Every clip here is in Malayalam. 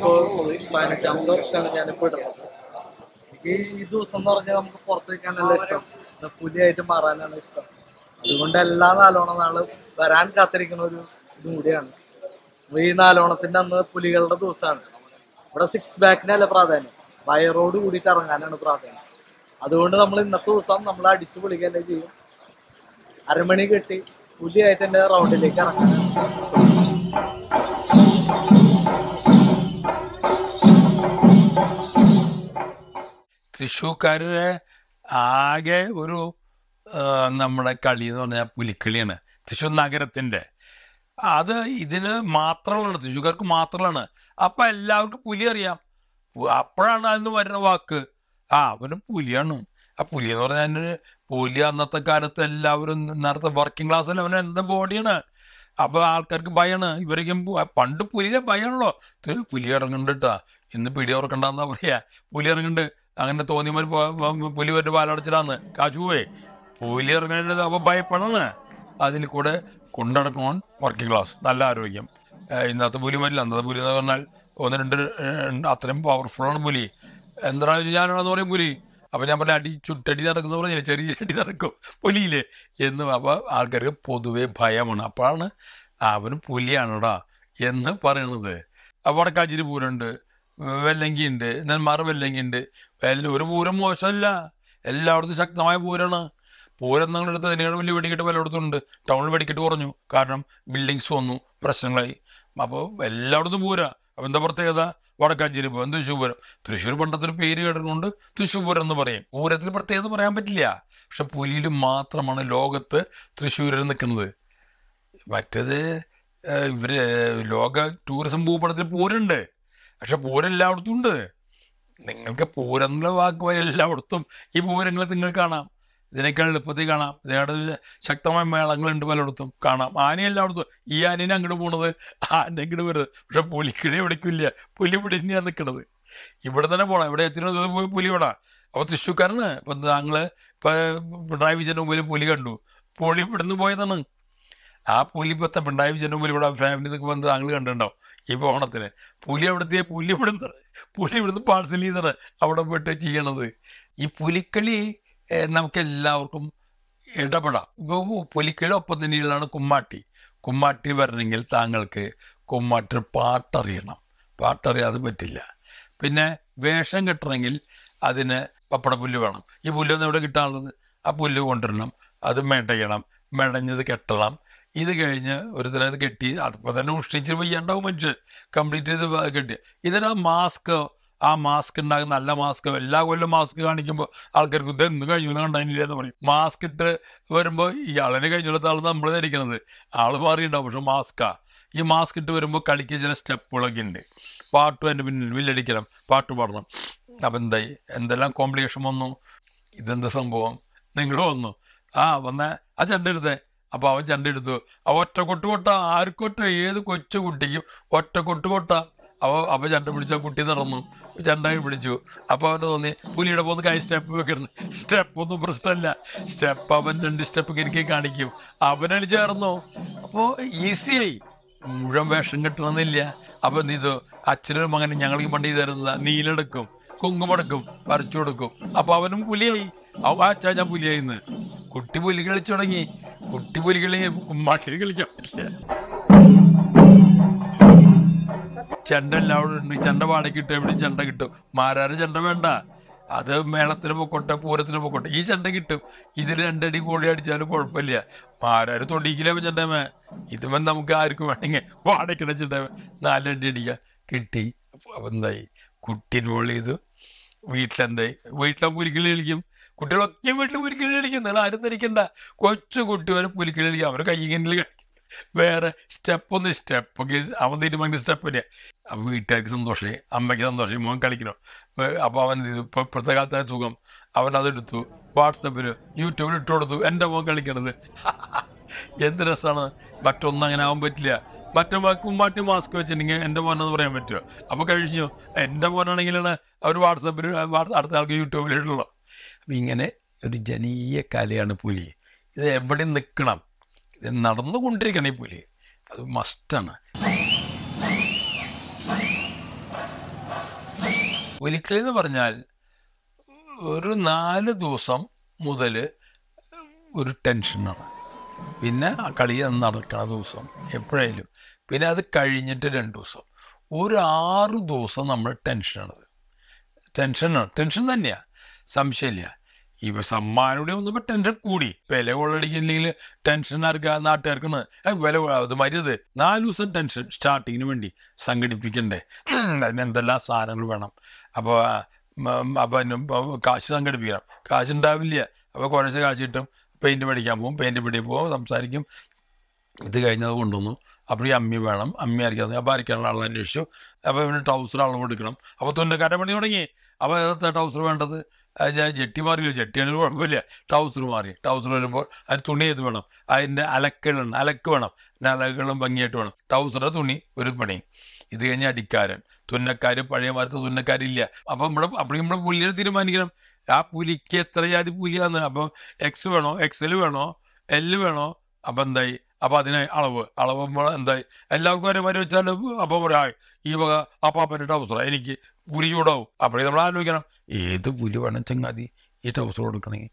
ഇപ്പോ പതിനെട്ടാമത്തെ വർഷമാണ് ഞാനിപ്പോ ഇടുന്നത് എനിക്ക് ഈ ദിവസം എന്ന് പറഞ്ഞാൽ നമുക്ക് പുറത്തേക്കാനല്ല ഇഷ്ടം ഇത് പുലിയായിട്ട് മാറാനാണ് ഇഷ്ടം അതുകൊണ്ട് എല്ലാ നാലോണം നാള് വരാൻ കാത്തിരിക്കുന്ന ഒരു ഇതും കൂടിയാണ് അപ്പൊ ഈ നാലോണത്തിന്റെ അന്ന് പുലികളുടെ ദിവസമാണ് ഇവിടെ സിക്സ് ബാക്കിനല്ല പ്രാധാന്യം വയറോട് കൂടിയിട്ട് ഇറങ്ങാനാണ് പ്രാധാന്യം അതുകൊണ്ട് നമ്മൾ ഇന്നത്തെ ദിവസം നമ്മൾ അടിച്ചു പൊളിക്കുക തന്നെ ചെയ്യും അരമണി കെട്ടി പുലിയായിട്ട് എന്റെ റൗണ്ടിലേക്ക് ഇറങ്ങാനാണ് തൃശ്ശൂർക്കാരുടെ ആകെ ഒരു ആ, നമ്മുടെ കളി എന്ന് പറഞ്ഞാൽ പുലിക്കളിയാണ് തൃശ്ശൂർ നഗരത്തിന്റെ അത് ഇതിന് മാത്രമുള്ളതാണ് തൃശ്ശൂർക്കാർക്ക് മാത്രമാണ് അപ്പൊ എല്ലാവർക്കും പുലി അറിയാം പു- അപ്പോഴാണ് അതിന് വരുന്ന വാക്ക് ആ അവന് പുലിയാണ് ആ പുലി എന്ന് പറഞ്ഞാൽ പുലി അന്നത്തെ കാലത്ത് എല്ലാവരും നേരത്തെ വർക്കിംഗ് ക്ലാസ്സിൽ അവന് എന്താ ബോഡിയാണ് അപ്പൊ ആൾക്കാർക്ക് ഭയമാണ് ഇവരേക്കും പു- പണ്ട് പുലിയുടെ ഭയമാണല്ലോ ഇത് പുലി ഇറങ്ങുന്നുണ്ട് കേട്ടാ ഇന്ന് പിടി ഓർക്കണ്ടെന്നാ പറയാ പുലി ഇറങ്ങുന്നുണ്ട് അങ്ങനെ തോന്നിയമാര് പുലി വരെ പാലടച്ചിടാന്ന് കാശുവേ പുലി ഇറങ്ങുന്നുണ്ട് അപ്പൊ ഭയപ്പെടണേ അതിൽ കൂടെ കൊണ്ടടക്കണം വർക്കിംഗ് ക്ലാസ് നല്ല ആരോഗ്യം ഏഹ് ഇന്നത്തെ പുലി മരില്ല അന്നത്തെ പുലി എന്ന് പറഞ്ഞാൽ ഒന്ന് രണ്ട് ഏഹ് അത്രയും പവർഫുൾ ആണ് പുലി എന്താ ഞാനാണെന്ന് പറയും പുലി അപ്പൊ ഞാൻ പറഞ്ഞ അടി ചുട്ടടി നടക്കുന്ന പറഞ്ഞില്ല ചെറിയ അടി നടക്കും പുലിയില് എന്ന് അപ്പൊ ആൾക്കാർക്ക് പൊതുവെ ഭയമാണ് അപ്പോഴാണ് അവന് പുലിയാണടാ എന്ന് പറയണത് അപ്പൊ വടക്കാഞ്ചേരി പൂരമുണ്ട് വെല്ലങ്കി ഉണ്ട് നെന്മാറ വെല്ലങ്കി ഉണ്ട് വെല്ല ഒരു പൂരം മോശമല്ല എല്ലായിടത്തും ശക്തമായ പൂരമാണ് പൂരം നിങ്ങളെടുത്ത് അതിനേക്കാൾ വലിയ വെടിക്കെട്ട് പലയിടത്തും ഉണ്ട് ടൗണിൽ വെടിക്കെട്ട് കുറഞ്ഞു കാരണം ബിൽഡിങ്സ് വന്നു പ്രശ്നങ്ങളായി അപ്പോൾ എല്ലായിടത്തും പൂരാ അപ്പൊ എന്താ പ്രത്യേകത വടക്കാഞ്ചേരി പൂരം തൃശ്ശൂർ പൂരം തൃശ്ശൂർ പണ്ടത്തൊരു പേര് കേട്ടിട്ടുണ്ട് തൃശ്ശൂർ പൂരം എന്ന് പറയും പൂരത്തിൽ പ്രത്യേകത പറയാൻ പറ്റില്ല പക്ഷെ പുലിയിൽ മാത്രമാണ് ലോകത്ത് തൃശ്ശൂരിൽ നിൽക്കുന്നത് മറ്റേത് ഏഹ്, ഇവര് ലോക ടൂറിസം ഭൂപടത്തിൽ പൂരമുണ്ട് പക്ഷെ പൂരം എല്ലായിടത്തും ഉണ്ട് നിങ്ങൾക്ക് പൂരം എന്നുള്ള വാക്ക് വരെ എല്ലായിടത്തും ഈ പൂരങ്ങൾ നിങ്ങൾ കാണാം ഇതിനേക്കാൾ എളുപ്പത്തിൽ കാണാം ഇതിനകത്ത് ശക്തമായ മേളങ്ങളുണ്ട് പലയിടത്തും കാണാം ആന എല്ലായിടത്തും ഈ ആനേനെ അങ്ങോട്ട് പോണത് ആന ഇങ്ങോട്ട് വരുന്നത് പക്ഷെ പുലിക്കിടെ എവിടേക്കില്ല പുലി ഇവിടെ തന്നെയാണ് നിൽക്കണത് ഇവിടെ തന്നെ പോണം ഇവിടെ എത്തുന്നത് പോയി പുലി ഇവിടെ അപ്പൊ തൃശ്ശൂക്കാരന് ഇപ്പൊ താങ്കള് ഇപ്പൊ പിണറായി വിജയന്റെ മുമ്പിൽ പുലി കണ്ടു പുലി ഇവിടുന്ന് പോയതാണ് ആ പുലി ഇപ്പൊ പിണറായി വിജയന്റെ മുമ്പിൽ ഇവിടെ ഫാമിലി നിൽക്കുമ്പോൾ താങ്കൾ കണ്ടിട്ടുണ്ടാവും ഈ ഓണത്തിന് പുലി അവിടുത്തെ പുലി ഇവിടുന്ന് പുലി ഇവിടുന്ന് പാഴ്സൽ ചെയ്താണ് അവിടെ പോയിട്ട് ചെയ്യണത് ഈ പുലിക്കളി ഏഹ്, നമുക്ക് എല്ലാവർക്കും ഇടപെടാം ഇപ്പൊ പുലിക്കളി ഒപ്പം തന്നെയുള്ളതാണ് കുമ്മാട്ടി കുമ്മാട്ടി വരണമെങ്കിൽ താങ്കൾക്ക് കുമ്മാട്ടി പാട്ടറിയണം പാട്ടറിയാതെ പറ്റില്ല പിന്നെ വേഷം കെട്ടണമെങ്കിൽ അതിന് പപ്പടപ്പുല്ല് വേണം ഈ പുല്ലൊന്നും എവിടെ കിട്ടാനുള്ളത് ആ പുല്ല് കൊണ്ടുവരണം അത് മെടയണം മെടഞ്ഞത് കെട്ടണം ഇത് കഴിഞ്ഞ് ഒരു തരം ഇത് കെട്ടി അതിപ്പോൾ തന്നെ ഉഷ്ണിച്ച് വയ്യാണ്ടാവും മനുഷ്യൻ കംപ്ലീറ്റ് ചെയ്ത് വ- കെട്ടി ഇതിനാ മാസ്ക് ആ മാസ്ക് ഉണ്ടാകുന്ന നല്ല മാസ്ക് എല്ലാ കൊല്ലം മാസ്ക് കാണിക്കുമ്പോൾ ആൾക്കാർക്ക് ഇത് എന്ന് കഴിഞ്ഞു കണ്ടതിനില്ല എന്ന് പറയും മാസ്ക് ഇട്ട് വരുമ്പോൾ ഈ ആളിനെ കഴിഞ്ഞിടത്ത ആൾ നമ്മൾ ധരിക്കണത് ആള് മാറിയിട്ടുണ്ടാവും പക്ഷെ മാസ്കാ ഈ മാസ്ക് ഇട്ട് വരുമ്പോൾ കളിക്കുക ചില സ്റ്റെപ്പുകളൊക്കെ ഉണ്ട് പാട്ടും എൻ്റെ പിന്നിൽ വില്ലടിക്കണം പാട്ട് പാടണം അപ്പം എന്തായി എന്തെല്ലാം കോംപ്ലിക്കേഷൻ വന്നു ഇതെന്താ സംഭവം നിങ്ങൾ വന്നു ആ വന്ന ആ ചെണ്ട എടുത്തേ അപ്പൊ അവൻ ചെണ്ട എടുത്തു അവ ഒറ്റ കൊട്ട് കൊട്ട ആർക്കൊറ്റ ഏത് കൊച്ചു കുട്ടിക്കും ഒറ്റ കൊട്ട് കൊട്ട അവ അവ ചെണ്ട പിടിച്ച കുട്ടി നടന്നു ചെണ്ട പിടിച്ചു അപ്പൊ അവന് തോന്നി പുലിയുടെ പോന്ന് കൈ സ്റ്റെപ്പ് വെക്കണം സ്റ്റെപ്പ് ഒന്നും പ്രശ്നമല്ല സ്റ്റെപ്പ് അവൻ രണ്ട് സ്റ്റെപ്പ് എനിക്ക് കാണിക്കും അവനത് ചേർന്നു അപ്പോ ഈസിയായി മുഴുവൻ വേഷം കെട്ടണമെന്നില്ല അപ്പൊ എന്ത് ചെയ്തു അച്ഛനും മകനും ഞങ്ങൾക്ക് പണ്ട് ചെയ്ത് തരുന്നത് നീലെടുക്കും കുങ്കുമടക്കും വരച്ചു കൊടുക്കും അപ്പൊ അവനും പുലിയായി അവ അച്ഛാ ഞാൻ പുലിയായി ഇന്ന് കുട്ടി പുലി കളിച്ചു തുടങ്ങി കുട്ടി പുലി കളി മട്ടി കളിക്കാൻ പറ്റില്ല ചെണ്ട എല്ലാവരും ഉണ്ട് ചെണ്ട വാടക കിട്ടും എവിടെ ചെണ്ട കിട്ടും മാരാറ് ചെണ്ട വേണ്ട അത് മേളത്തിന് പൊക്കോട്ടെ പൂരത്തിന് പൊക്കോട്ടെ ഈ ചെണ്ട കിട്ടും ഇതിൽ രണ്ടടി കോഴി അടിച്ചാലും കുഴപ്പമില്ല മാരാര് തൊടിക്കില്ലേ ചെണ്ടമേ ഇതുമേ നമുക്ക് ആർക്കും വേണമെങ്കിൽ വാടകയ്ക്കിട ചെണ്ടമേ നാലടി അടിക്കുക കിട്ടി അപ്പൊ എന്തായി കുട്ടി ഇൻവോൾവ് ചെയ്തു വീട്ടിലെന്തായി വീട്ടിലെ പുലിക്കളി കളിക്കും കുട്ടികളൊക്കെ വീട്ടിൽ പുലിക്കളി കളിക്കും നിങ്ങൾ ആരും ധരിക്കണ്ട കൊച്ചു കുട്ടി വരെ പുലിക്കളി കളിക്കും അവരെ കയ്യിങ്ങനെ കളിക്കും വേറെ സ്റ്റെപ്പ് ഒന്നും സ്റ്റെപ്പൊക്കെ അവൻ തീരുമാനിക്കുന്ന സ്റ്റെപ്പ് ഇല്ല അപ്പൊ വീട്ടുകാർക്ക് സന്തോഷമായി അമ്മയ്ക്ക് സന്തോഷമായി മോൻ കളിക്കണം ഏ, അപ്പൊ അവൻ എന്ത് ചെയ്തു ഇപ്പൊ ഇപ്പോഴത്തെ കാലത്തെ സുഖം അവൻ അതെടുത്തു വാട്സപ്പിൽ യൂട്യൂബിൽ ഇട്ട് കൊടുത്തു എൻ്റെ മോൻ കളിക്കണത് എന്ത് രസമാണ് മറ്റൊന്നും അങ്ങനെ ആവാൻ പറ്റില്ല മറ്റു കുമ്മാട്ടി മാസ്ക് വെച്ചിട്ടുണ്ടെങ്കിൽ എൻ്റെ മോനെന്ന് പറയാൻ പറ്റുമോ അപ്പൊ കഴിഞ്ഞു എൻ്റെ മോനാണെങ്കിലാണ് അവർ വാട്സപ്പിൽ അടുത്ത ആൾക്ക് യൂട്യൂബിൽ ഇടുള്ളൂ അപ്പം ഇങ്ങനെ ഒരു ജനീയ കലയാണ് പുലി ഇത് എവിടെ നിൽക്കണം ഇത് നടന്നുകൊണ്ടിരിക്കണം ഈ പുലി അത് മസ്റ്റാണ് പുലിക്കളി എന്ന് പറഞ്ഞാൽ ഒരു നാല് ദിവസം മുതൽ ഒരു ടെൻഷനാണ് പിന്നെ ആ കളി നടക്കണ ദിവസം എപ്പോഴായാലും പിന്നെ അത് കഴിഞ്ഞിട്ട് രണ്ട് ദിവസം ഒരു ആറ് ദിവസം നമ്മൾ ടെൻഷനാണത് ടെൻഷനാണ് ടെൻഷൻ തന്നെയാണ് സംശയമില്ല ഇവ സമ്മാനോടെ ഒന്നും ടെൻഷൻ കൂടി വില കൊള്ളടിക്കില്ലെങ്കിൽ ടെൻഷൻ ആർക്കാ നാട്ടുകാർക്കാണ് ഏ, വില കൊ- അത് മരുത് നാല് ദിവസം ടെൻഷൻ സ്റ്റാർട്ടിങ്ങിന് വേണ്ടി സംഘടിപ്പിക്കണ്ടേ അതിന് എന്തെല്ലാം സാധനങ്ങൾ വേണം അപ്പോൾ അപ്പം അതിന് ഇപ്പൊ കാശ് സംഘടിപ്പിക്കണം കാശ് ഉണ്ടാവില്ല അപ്പോൾ കുറച്ച് കാശ് കിട്ടും പെയിൻറ്റ് മേടിക്കാൻ പോകും പെയിൻറ്റ് പിടിക്കാൻ പോകും സംസാരിക്കും ഇത് കഴിഞ്ഞത് കൊണ്ടുവന്നു അപ്പോൾ ഈ അമ്മി വേണം അമ്മി അരയ്ക്കാൻ അപ്പോൾ അരയ്ക്കാനുള്ള ആളെ അന്വേഷിച്ചു അപ്പോൾ ഇവന് ട്രൗസർ അളവ് എടുക്കണം അപ്പോൾ തുന്നക്കാരൻ പണി തുടങ്ങി അപ്പോൾ ഏതാ ട്രൗസർ വേണ്ടത് അത് ഞാൻ ജെട്ടി മാറിയില്ല ജെട്ടിയാണെങ്കിൽ കുഴപ്പമില്ല ട്രൗസർ മാറി ട്രൗസർ വരുമ്പോൾ അതിന് തുണി ഏത് വേണം അതിൻ്റെ അലക്കുകളുണ്ട് അലക്ക് വേണം പിന്നെ അലക്കുകളും ഭംഗിയായിട്ട് വേണം ട്രൗസറുടെ തുണി ഒരു പണി ഇത് കഴിഞ്ഞ് അടിക്കാരൻ തുന്നക്കാർ പഴയ മാരത്തെ തുന്നക്കാരില്ല അപ്പം നമ്മുടെ അപ്പോൾ നമ്മുടെ പുലിയെ തീരുമാനിക്കണം ആ പുലിക്ക് എത്ര ജാതി പുലിയാന്ന് അപ്പോൾ എക്സ് വേണോ എക്സൽ വേണോ എല് വേണോ അപ്പം എന്തായി അപ്പം അതിന് അളവ് അളവ് നമ്മൾ എന്തായി എല്ലാവർക്കും ഒരേ മാതിരി വെച്ചാൽ അപ്പം പറയാം ഈ വക അപ്പാപ്പൻ്റെ ടൗസറ എനിക്ക് പുലി ചൂടാവും അപ്പോഴേ നമ്മൾ ആലോചിക്കണം ഏത് പുലി വേണം ചങ്ങാതി ഈ ടൗസർ കൊടുക്കണമെങ്കിൽ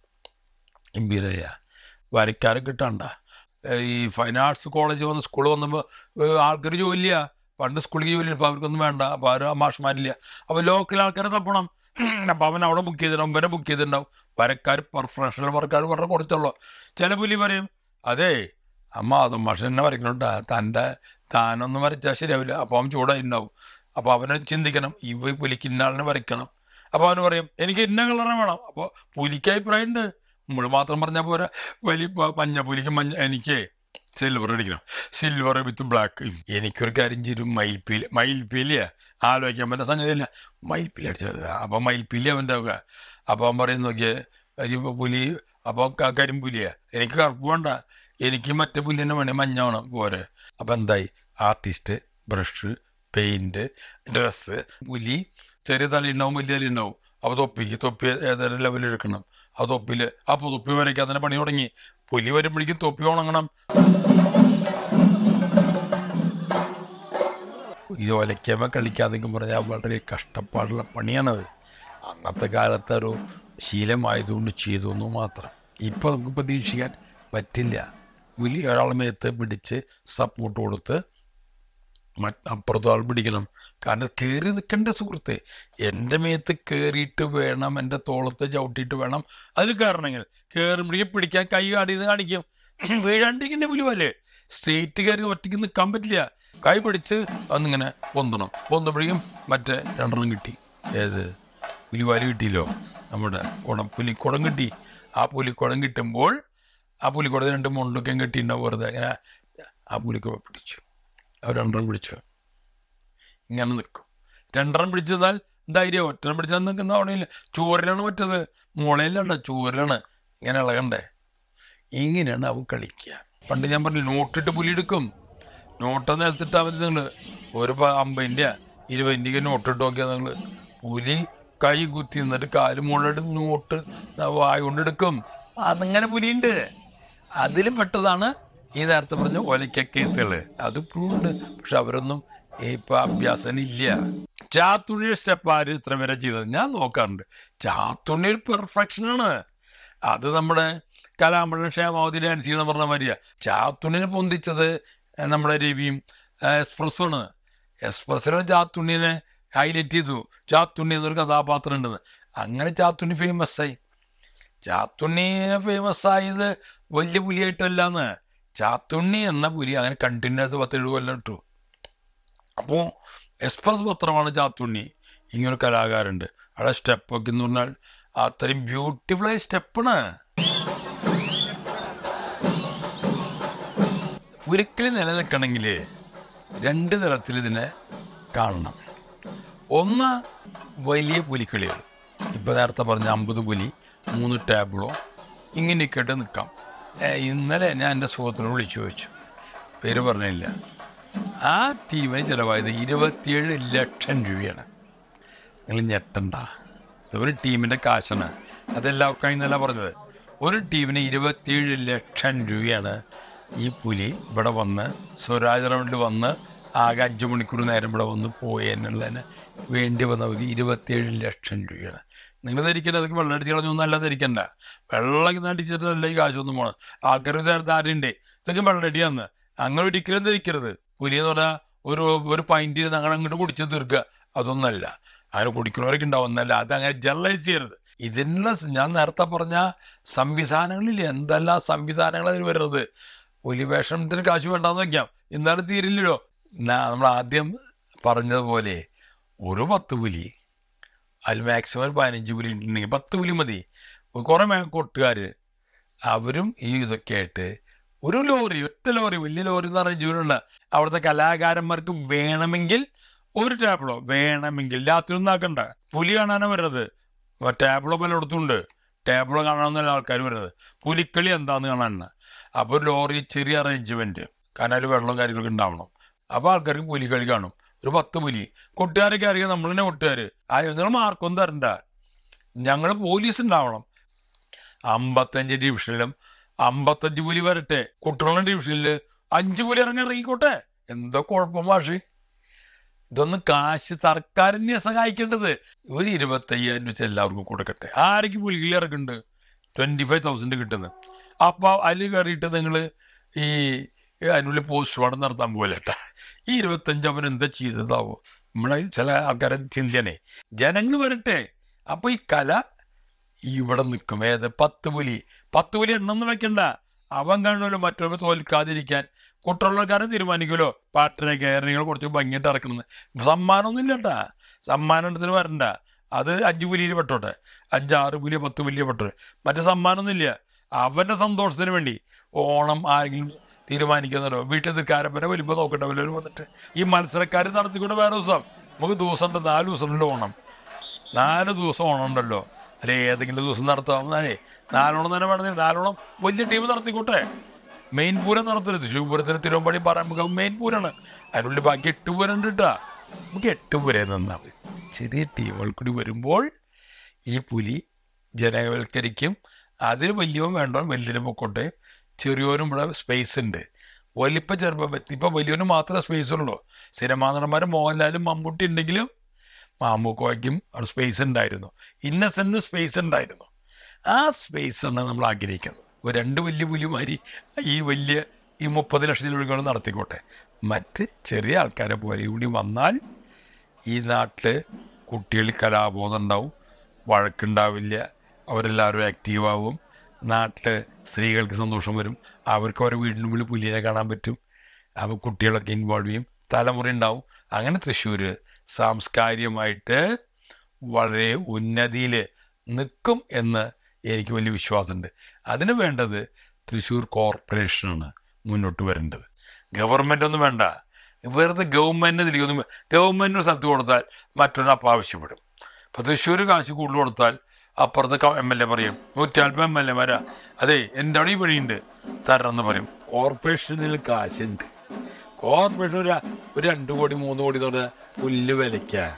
ഗംഭീരയ വരയ്ക്കാരെ കിട്ടണ്ട ഈ ഫൈൻ ആർട്സ് കോളേജ് വന്ന് സ്കൂൾ വന്നപ്പോൾ ആൾക്കാർ ജോലിയാ പണ്ട് സ്കൂളിലേക്ക് ജോലി അപ്പോൾ അവർക്കൊന്നും വേണ്ട അപ്പോൾ ആരും മാഷ്മാരില്ല അപ്പോൾ ലോക്കൽ ആൾക്കാരെ തപ്പണം അപ്പോൾ അവൻ അവിടെ ബുക്ക് ചെയ്തിട്ടുണ്ടാവും ഇവനെ ബുക്ക് ചെയ്തിട്ടുണ്ടാവും വരക്കാർ പ്രൊഫഷണൽ വർക്കാർ വളരെ കുറച്ചുള്ളൂ ചില പുലി പറയും അതേ അമ്മ അത് മാഷ് എന്നെ വരയ്ക്കണോട്ടാ തൻ്റെ താനൊന്നും വരച്ചാൽ ശരിയാവില്ല അപ്പോൾ അവൻ ചൂടായിട്ടുണ്ടാവും അപ്പോൾ അവനെ ചിന്തിക്കണം ഈ പുലിക്ക് ഇന്നാളിനെ വരയ്ക്കണം അപ്പോൾ അവന് പറയും എനിക്ക് ഇന്ന കളറെ വേണം അപ്പോൾ പുലിക്ക് അഭിപ്രായം ഉണ്ട് നമ്മൾ മാത്രം പറഞ്ഞാൽ പോരാ വലിയ പ- മഞ്ഞ പുലിക്ക് മഞ്ഞ എനിക്ക് സിൽവർ അടിക്കണം സിൽവർ വിത്ത് ബ്ലാക്ക് എനിക്കൊരു കാര്യം ചെയ്യും മയിൽപ്പീലി മയിൽപ്പീലിയാ ആലോചിക്കാൻ പറ്റുന്ന സംഗതിയില്ല മയിൽപ്പീലി അടിച്ചത് അപ്പോൾ മയിൽപ്പീലി അവൻ്റെ ഒക്കെ അപ്പോൾ അവൻ പറയും നോക്കിയേ ഈ പുലി അപ്പോൾ കരിമ്പുലിയാ എനിക്ക് കറുപ്പ് വേണ്ട എനിക്ക് മറ്റേ പുലി തന്നെ വേണേ മഞ്ഞ വേണം പോരെ അപ്പം എന്തായി ആർട്ടിസ്റ്റ് ബ്രഷ് പെയിൻറ് ഡ്രസ്സ് പുലി ചെറിയ തലയുണ്ടാവും വലിയ തലയുണ്ടാവും അപ്പോൾ തൊപ്പിക്ക് തൊപ്പി ഏതൊരു ലെവലിൽ എടുക്കണം ആ തൊപ്പിൽ അപ്പോൾ തൊപ്പി വരയ്ക്കാൻ തന്നെ പണി തുടങ്ങി പുലി വരുമ്പോഴേക്കും തൊപ്പി ഉണങ്ങണം ഈ ഒലയ്ക്കമ്മ കളിക്കാതെങ്കിൽ പറഞ്ഞാൽ വളരെ കഷ്ടപ്പാടുള്ള പണിയാണത് അന്നത്തെ കാലത്തെ ഒരു ശീലമായതുകൊണ്ട് ചെയ്തു എന്ന് മാത്രം ഇപ്പം നമുക്ക് പ്രതീക്ഷിക്കാൻ പറ്റില്ല പുലി ഒരാളെ മേത്ത് പിടിച്ച് സപ്പോർട്ട് കൊടുത്ത് മറ്റ് അപ്പുറത്ത് ആൾ പിടിക്കണം കാരണം കയറി നിൽക്കേണ്ട സുഹൃത്തെ എൻ്റെ മേത്ത് കയറിയിട്ട് വേണം എൻ്റെ തോളത്ത് ചവിട്ടിയിട്ട് വേണം അതിൽ കയറണമെങ്കിൽ കയറുമ്പോഴേക്കും പിടിക്കാൻ കൈ കാടിയത് കാണിക്കും വീഴാണ്ടിരിക്കുന്ന പുലുവല്ലേ സ്ട്രേറ്റ് കയറി ഒറ്റയ്ക്ക് നിൽക്കാൻ പറ്റില്ല കൈ പിടിച്ച് അന്നിങ്ങനെ പൊന്തണം പൊന്തപ്പോഴേക്കും മറ്റേ രണ്ടെണ്ണം കിട്ടി ഏത് പുലിവാല് കിട്ടിയല്ലോ നമ്മുടെ കുടം പുലിക്കുടം കിട്ടി ആ പുലിക്കുടം കിട്ടുമ്പോൾ ആ പുലിക്കുടം രണ്ട് മുണ്ടൊക്കെ കെട്ടിയിട്ടുണ്ടാവും വെറുതെ അങ്ങനെ ആ പുലിക്കുട പിടിച്ചു അവർ രണ്ടെണ്ണം പിടിച്ചു ഇങ്ങനെ നിൽക്കും രണ്ടെണ്ണം പിടിച്ചതാൽ ധൈര്യം ഒറ്റണം പിടിച്ചാൽ നിൽക്കുന്ന അവിടെയില്ല ചൂരലാണ് പറ്റത് മുളയിലല്ല ചൂരലാണ് ഇങ്ങനെ ഇളകണ്ടേ ഇങ്ങനെയാണ് അവൻ കളിക്കുക പണ്ട് ഞാൻ പറഞ്ഞു നോട്ടിട്ട് പുലി എടുക്കും നോട്ട് നിലത്തിട്ടാൽ മതി നിങ്ങൾ ഒരു പ- അമ്പതിൻ്റെ ഇരുപതിൻ്റെ നോട്ടിട്ട് നോക്കിയാൽ നിങ്ങൾ പുലി കൈ കുത്തി നിന്നിട്ട് കാല് മുകളിലിട്ട് നോട്ട് വായ കൊണ്ടെടുക്കും അതിങ്ങനെ പുലിയുണ്ട് അതിൽ പെട്ടതാണ് ഈ നേരത്തെ പറഞ്ഞ ഒലക്ക കേസുകൾ അത് ഇപ്പോഴും ഉണ്ട് പക്ഷെ അവരൊന്നും ഇപ്പൊ അഭ്യാസം ഇല്ല ചാത്തുണ്ണിയുടെ സ്റ്റെപ്പ് ആര് ഇത്ര വരെ ചെയ്തത് ഞാൻ നോക്കാറുണ്ട് ചാത്തുണ്ണി ഒരു പെർഫെക്ഷനാണ് അത് നമ്മുടെ കലാമ്പഴ ക്ഷേമാവതി ഡാൻസ് ചെയ്യണം പറഞ്ഞ മാതിരിയാ ചാത്തുണ്ണിനെ പൊന്തിച്ചത് ഏഹ്, നമ്മുടെ രവിയും എക്സ്പ്രസ്സാണ് എക്സ്പ്രസ്സിനെ ചാത്തുണ്ണിനെ ഹൈലൈറ്റ് ചെയ്തു ചാത്തുണ്ണി എന്നൊരു കഥാപാത്രം ഉണ്ടെന്ന് അങ്ങനെ ചാത്തുണ്ണി ഫേമസ് ആയി ചാത്തുണ്ണിനെ ഫേമസ് ആയത് വലിയ പുലിയായിട്ടല്ലാന്ന് ചാത്തുണ്ണി എന്ന പുലി അങ്ങനെ കണ്ടിന്യൂസ് പത്തേഴ് കൊല്ലം ഇട്ടു അപ്പോൾ എക്സ്പ്രസ് പത്രമാണ് ചാത്തുണ്ണി ഇങ്ങനെ ഒരു കലാകാരുണ്ട് അവിടെ സ്റ്റെപ്പൊക്കെ എന്ന് പറഞ്ഞാൽ അത്രയും ബ്യൂട്ടിഫുൾ ആയ സ്റ്റെപ്പാണ് പുലിക്കളി നിലനിൽക്കണമെങ്കിൽ രണ്ട് തരത്തിൽ ഇതിനെ കാണണം ഒന്ന് വലിയ പുലിക്കളികൾ ഇപ്പോൾ നേരത്തെ പറഞ്ഞ അമ്പത് പുലി മൂന്ന് ടേബിളോ ഇങ്ങനെയൊക്കെ ആയിട്ട് നിൽക്കാം ഏ, ഇന്നലെ ഞാൻ എൻ്റെ സുഹൃത്തിനോട് വിളിച്ചു ചോദിച്ചു പേര് പറഞ്ഞില്ല ആ ടീമിന് ചിലവായത് ഇരുപത്തിയേഴ് ലക്ഷം രൂപയാണ് നിങ്ങൾ ഞെട്ടണ്ട ഇത് ഒരു ടീമിൻ്റെ കാശാണ് അതെല്ലാവർക്കും ഇന്നലെ പറഞ്ഞത് ഒരു ടീമിന് ഇരുപത്തിയേഴ് ലക്ഷം രൂപയാണ് ഈ പുലി ഇവിടെ വന്ന് സ്വരാജ് റൗണ്ടിൽ വന്ന് ആകെ അഞ്ച് മണിക്കൂർ നേരം ഇവിടെ വന്ന് പോയി എന്നുള്ളതിന് വേണ്ടി വന്ന ഒരു ഇരുപത്തിയേഴ് ലക്ഷം രൂപയാണ് നിങ്ങൾ ധരിക്കേണ്ട അതൊക്കെ വെള്ളം അടിച്ച് കളഞ്ഞൊന്നും അല്ല ധരിക്കണ്ട വെള്ളം അടിച്ചിട്ടല്ല ഈ കാശൊന്നും പോകണം ആൾക്കാർ ധാരണ്ടേ ഇതൊക്കെ വെള്ളം അടിയാന്ന് അങ്ങനെ ഒരിക്കലും ധരിക്കരുത് പുലി എന്ന് പറഞ്ഞാൽ ഒരു ഒരു പൈൻറ്റ് അങ്ങനെ അങ്ങോട്ട് കുടിച്ച് തീർക്കുക അതൊന്നല്ല അങ്ങനെ കുടിക്കുന്നവരൊക്കെ ഉണ്ടാവുന്നല്ല അത് അങ്ങനെ ജനറലൈസ് ചെയ്യരുത് ഇതിനുള്ള സ് ഞാൻ നേരത്തെ പറഞ്ഞ സംവിധാനങ്ങളില്ല എന്തെല്ലാം സംവിധാനങ്ങൾ അതിൽ വരുന്നത് പുലി വേഷത്തിന് കാശ് വേണ്ടാന്ന് വെക്കാം എന്നാലും തീരില്ലല്ലോ നാ- നമ്മൾ ആദ്യം പറഞ്ഞതുപോലെ ഒരു പത്ത് പുലി അതിൽ മാക്സിമം ഒരു പതിനഞ്ച് പുലി ഉണ്ടെങ്കിൽ പത്ത് പുലി മതി കുറേ മേ കൊട്ടുകാർ അവരും ഈ ഇതൊക്കെ ആയിട്ട് ഒരു ലോറി ഒറ്റ ലോറി വലിയ ലോറി എന്ന് പറഞ്ഞ ജീവനുള്ള അവിടുത്തെ കലാകാരന്മാർക്ക് വേണമെങ്കിൽ ഒരു ടാബ്ലോ വേണമെങ്കിൽ രാത്രി ഒന്നും ആക്കണ്ട പുലി കാണാനാണ് വരുന്നത് ടാബ്ലോ പലയിടത്തുണ്ട് ടാബ്ലോ കാണാനൊന്നല്ല ആൾക്കാർ വരുന്നത് പുലിക്കളി എന്താന്ന് കാണാനാണ് അപ്പോൾ ഒരു ലോറി ചെറിയ അറേഞ്ച്മെന്റ് കാരണം അതിൽ വെള്ളവും കാര്യങ്ങളൊക്കെ ഉണ്ടാവണം അപ്പോൾ ആൾക്കാർക്ക് പുലിക്കളി കാണും ഒരു പത്ത് പുലി കൊട്ടുകാരൊക്കെ അറിയാം നമ്മൾ തന്നെ കൊട്ടുകാർ ആ നിങ്ങൾ മാർക്കൊന്നും തരണ്ട ഞങ്ങൾ പോലീസ് ഉണ്ടാവണം അമ്പത്തഞ്ച് ഡിവിഷനിലും അമ്പത്തഞ്ച് പുലി വരട്ടെ കുട്ടനാട് ഡിവിഷനിൽ അഞ്ച് പുലി ഇറങ്ങി ഇറങ്ങിക്കോട്ടെ എന്തോ കുഴപ്പം മാഷി ഇതൊന്നും കാശ് സർക്കാരിനെ സഹായിക്കേണ്ടത് ഒരു ഇരുപത്തയ്യായിരം വെച്ച് എല്ലാവർക്കും കൊടുക്കട്ടെ ആരൊക്കെ പുലികളി ഇറക്കുന്നുണ്ട് ട്വന്റി ഫൈവ് തൗസൻഡ് കിട്ടുന്നത് അപ്പോൾ അതിൽ കയറിയിട്ട് നിങ്ങൾ ഈ അതിനുള്ളിൽ പോസ്റ്റ് മോർട്ടം നടത്താൻ പോലെട്ടാ ഈ ഇരുപത്തഞ്ച് അവൻ എന്താ ചെയ്തതാവോ നമ്മളെ ചില ആൾക്കാരെ ചിന്തനെ ജനങ്ങൾ വരട്ടെ അപ്പൊ ഈ കല ഇവിടെ നിൽക്കും ഏത് പത്ത് പുലി പത്ത് പുലി എണ്ണമെന്ന് വെക്കണ്ട അവൻ കാണുമല്ലോ മറ്റൊരു തോൽക്കാതിരിക്കാൻ കുട്ടറുള്ളക്കാരൻ തീരുമാനിക്കുമല്ലോ പാട്ടിനെ കയറികൾ കുറച്ച് ഭംഗിയായിട്ട് ഇറക്കണമെന്ന് സമ്മാനമൊന്നും ഇല്ലട്ടാ സമ്മാനം എടുത്തിട്ട് വരണ്ട അത് അഞ്ച് പുലിയിൽ പെട്ടോട്ടെ അഞ്ചാറ് പുലി പത്ത് പുലിയെ പെട്ടോട്ടെ മറ്റു സമ്മാനമൊന്നുമില്ല അവന്റെ സന്തോഷത്തിന് വേണ്ടി ഓണം ആരെങ്കിലും തീരുമാനിക്കുന്നല്ലോ വീട്ടിൽ നിൽക്കാരപ്പനെ വലിപ്പം നോക്കട്ടെ വല്ലവരും വന്നിട്ട് ഈ മത്സരക്കാർ നടത്തിക്കൊണ്ട് വേറെ ദിവസം നമുക്ക് ദിവസം ഉണ്ട് നാല് ദിവസമുണ്ടല്ലോ ഓണം നാല് ദിവസം ഓണം ഉണ്ടല്ലോ അല്ലെ ഏതെങ്കിലും ദിവസം നടത്താവുന്നേ നാലോണം തന്നെ വേണമെങ്കിൽ നാലോണം വലിയ ടീം നടത്തിക്കോട്ടെ മെയിൻ പൂരം നടത്തരുത് ശിവപുരത്തിന് തിരുവമ്പാടി പറയുമ്പോൾ മെയിൻ പൂരാണ് അതിനുള്ളിൽ ബാക്കി എട്ട് പൂരം ഉണ്ട് കേട്ടാ നമുക്ക് എട്ട് പൂരം നിന്നാൽ മതി ചെറിയ ടീമുകൾ കൂടി വരുമ്പോൾ ഈ പുലി ജനവൽക്കരിക്കും അതിൽ വലിയവൻ വേണ്ടവൻ വലിയ പൊക്കോട്ടെ ചെറിയവനും ഇവിടെ സ്പേസ് ഉണ്ട് വലിപ്പം ചെറുപ്പം ഇപ്പൊ വലിയവന് മാത്രമേ സ്പേസ് ഉള്ളൂ സിനിമാ നടന്മാർ മോഹൻലാലും മമ്മൂട്ടി ഉണ്ടെങ്കിലും മാമൂക്കോയ്ക്കും അവിടെ സ്പേസ് ഉണ്ടായിരുന്നു ഇന്നസെന്റിന് സ്പേസ് ഉണ്ടായിരുന്നു ആ സ്പേസ് ആണ് നമ്മൾ ആഗ്രഹിക്കുന്നത് ഒരു രണ്ട് വലിയ പുലിമാരി ഈ വലിയ ഈ മുപ്പത് ലക്ഷത്തിൽ ഒഴുകുകൾ നടത്തിക്കോട്ടെ മറ്റ് ചെറിയ ആൾക്കാരെ പോലെ കൂടി വന്നാൽ ഈ നാട്ടിൽ കുട്ടികളിൽ കലാബോധം ഉണ്ടാവും വഴക്കുണ്ടാവില്ല അവരെല്ലാവരും ആക്റ്റീവാവും നാട്ടിൽ സ്ത്രീകൾക്ക് സന്തോഷം വരും അവർക്ക് അവരുടെ വീടിന് മുമ്പിൽ പുലിനെ കാണാൻ പറ്റും അപ്പോൾ കുട്ടികളൊക്കെ ഇൻവോൾവ് ചെയ്യും തലമുറ ഉണ്ടാവും അങ്ങനെ തൃശ്ശൂർ സാംസ്കാരികമായിട്ട് വളരെ ഉന്നതിയിൽ നിൽക്കും എന്ന് എനിക്ക് വലിയ വിശ്വാസമുണ്ട് അതിന് വേണ്ടത് തൃശ്ശൂർ കോർപ്പറേഷനാണ് മുന്നോട്ട് വരേണ്ടത് ഗവൺമെൻറ് ഒന്നും വേണ്ട വെറുതെ ഗവൺമെൻറ് തിരികൊന്നും ഗവൺമെൻറ്റിന് സ്ഥലത്ത് കൊടുത്താൽ മറ്റൊന്ന് അപ്പം ആവശ്യപ്പെടും ഇപ്പം തൃശ്ശൂർ കാശ് കൂടുതൽ കൊടുത്താൽ അപ്പുറത്തെ എം എൽ എ പറയും നൂറ്റാൽപ്പത് എം എൽ എമാരാ അതെ എൻ്റെ അവിടെ ഈ വഴിയുണ്ട് തരണമെന്ന് പറയും കോർപ്പറേഷനിൽ കാശുണ്ട് കോർപ്പറേഷൻ ഒരു ഒരു രണ്ട് കോടി മൂന്ന് കോടി തൊട്ട് പുല്ല് വിലയ്ക്കാൻ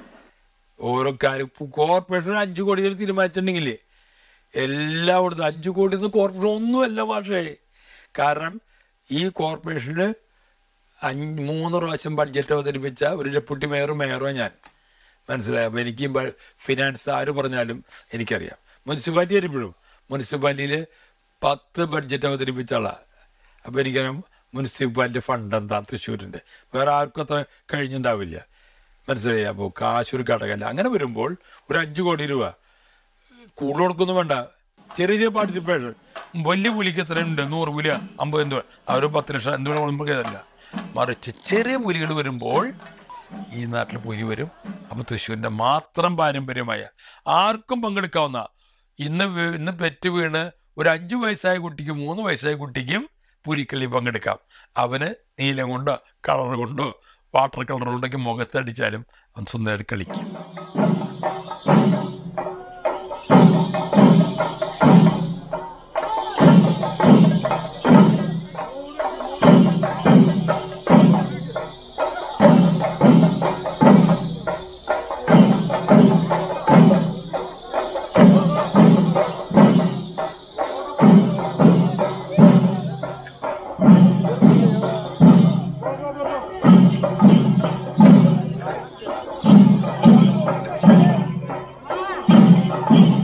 ഓരോ കാര്യം കോർപ്പറേഷൻ ഒരു അഞ്ചു കോടി തീരുമാനിച്ചിട്ടുണ്ടെങ്കിൽ എല്ലായിടത്തും അഞ്ചു കോടി നിന്ന് കോർപ്പറേഷൻ ഒന്നുമല്ല പക്ഷേ കാരണം ഈ കോർപ്പറേഷന് അഞ്ച് മൂന്ന് പ്രാവശ്യം ബഡ്ജറ്റ് അവതരിപ്പിച്ച ഒരു ഡെപ്യൂട്ടി മേയറും മേയറോ ഞാൻ മനസ്സിലായി അപ്പോൾ എനിക്ക് ബ- ഫിനാൻസ് ആര് പറഞ്ഞാലും എനിക്കറിയാം മുനിസിപ്പാലിറ്റി വരുമ്പോഴും മുനിസിപ്പാലിറ്റിയിൽ പത്ത് ബഡ്ജറ്റ് അവതരിപ്പിച്ച ആളാണ് അപ്പോൾ എനിക്കറിയാം മുനിസിപ്പാലിറ്റി ഫണ്ട് എന്താ തൃശ്ശൂരിൻ്റെ വേറെ ആർക്കും അത്ര കഴിഞ്ഞിട്ടുണ്ടാവില്ല മനസ്സിലായി അപ്പോൾ കാശ് ഒരു ഘടകമല്ല അങ്ങനെ വരുമ്പോൾ ഒരു അഞ്ച് കോടി രൂപ കൂടുതൽ കൊടുക്കൊന്നും വേണ്ട ചെറിയ ചെറിയ പാർട്ടിസിപ്പേഷൻ വലിയ പുലിക്ക് എത്രയുണ്ട് നൂറ് പുലിയ അമ്പത് എന്തോ അവർ പത്ത് ലക്ഷം എന്തോ നമുക്ക് അതല്ല മറിച്ച് ചെറിയ പുലികൾ വരുമ്പോൾ ഈ നാട്ടിൽ പുലി വരും അപ്പം തൃശ്ശൂരിൻ്റെ മാത്രം പാരമ്പര്യമായ ആർക്കും പങ്കെടുക്കാവുന്ന ഇന്ന് വീ- ഇന്ന് പെറ്റ് വീണ് ഒരു അഞ്ചു വയസ്സായ കുട്ടിക്കും മൂന്ന് വയസ്സായ കുട്ടിക്കും പുലിക്കളി പങ്കെടുക്കാം അവന് നീലം കൊണ്ടോ കളർ കൊണ്ടോ വാട്ടർ കളർ കൊണ്ടൊക്കെ മുഖത്തടിച്ചാലും അവൻ സുന്ദരമായിട്ട് കളിക്കും ആ